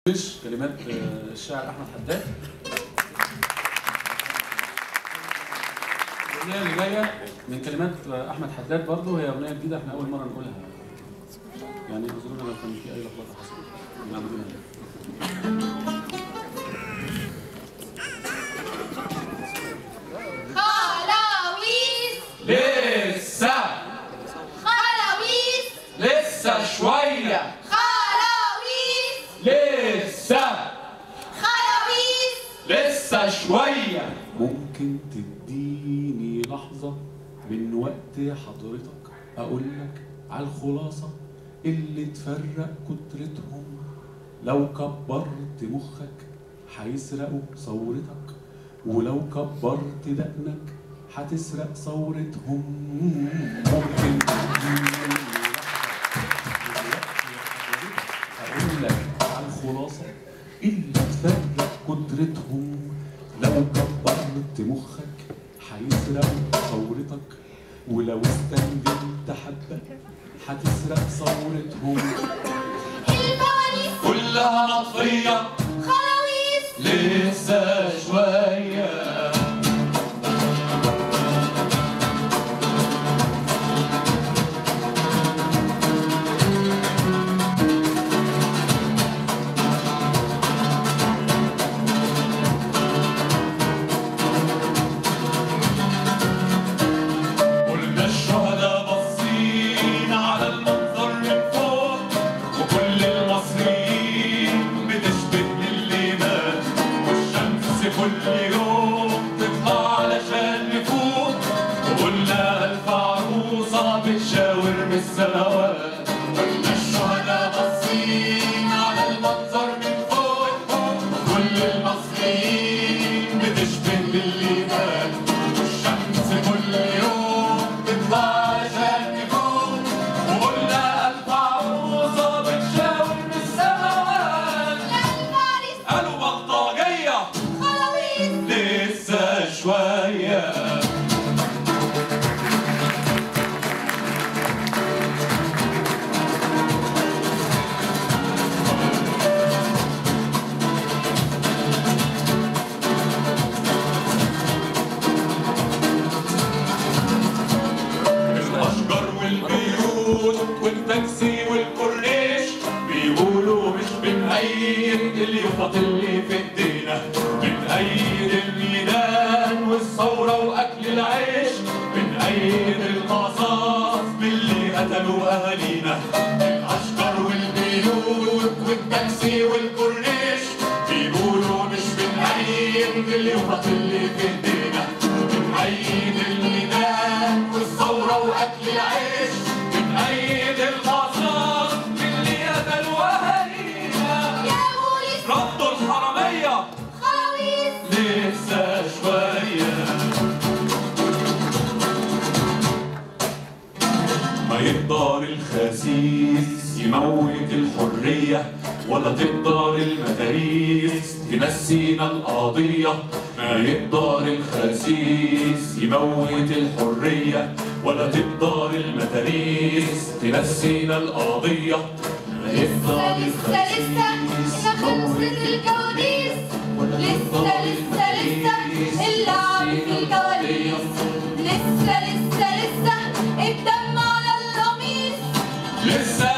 مش كلمات آه، الشاعر احمد حداد الاغنيه اللي جايه من كلمات آه، احمد حداد برضه هي اغنيه جديده احنا اول مره نقولها يعني اعذرونا لو كان في اي لخبطه حصلت نعمل خلاويص لسه خلاويص لسه شوية خلاويص لسه خلاويص لسه شوية ممكن تديني لحظة من وقت حضرتك أقول لك على الخلاصة اللي تفرق كترتهم لو كبرت مخك هيسرقوا ثورتك ولو كبرت دقنك هتسرق ثورتهم ممكن تديني لحظة من وقت حضرتك أقول لك على الخلاصة اللي تفرق قدرتهم لو كبرت مخك هيسرقوا ثورتك ولو استنجدت حبة هتسرق ثورتهم الفوانيس كلها مطفية خلاويص لسه شوية قلنا الشهداء باصين على المنظر من فوق وكل المصريين بتشبه اللي مات والشمس كل يوم تطلع علشان نفوق وقلنا ألف عروسة بتشاور بالسماوات قلنا الشهداء باصين على المنظر من فوق وكل المصريين بتشبه اللي مات والشمس كل يوم تطلع علشان نفوق وقلنا ألف عروسة بتشاور بالسماوات الفارس قالوا بلطجية خلاويص لسه شوية الأشجار والبيوت والتاكسي والكورنيش بيقولوا مش بنأيد اليوفط اللي في ايدينا بنأيد الميدان والثورة وأكل العيش بنأيد القصاص باللي قتلوا أهالينا الأشجار والبيوت والتاكسي والكورنيش بيقولوا مش بنأيد اليوفط اللي في ايدينا بنأيد الميدان والثورة وأكل العيش بنأيد القصاص باللي قتلوا أهالينا يا بوليس ردوا الحرامية خلاويص لسه شوية ما يقدر الخسيس يموت الحرية ولا تقدر المداريس تنسينا القضية ما يقدر الخسيس يموت الحرية ولا تقدر المداريس تنسينا القضية ما يقدر لسه لسه لسه ما خلصت الكواليس لسه لسه لسه اللعب في الكواليس لسه لسه لسه الدم على القميص لسه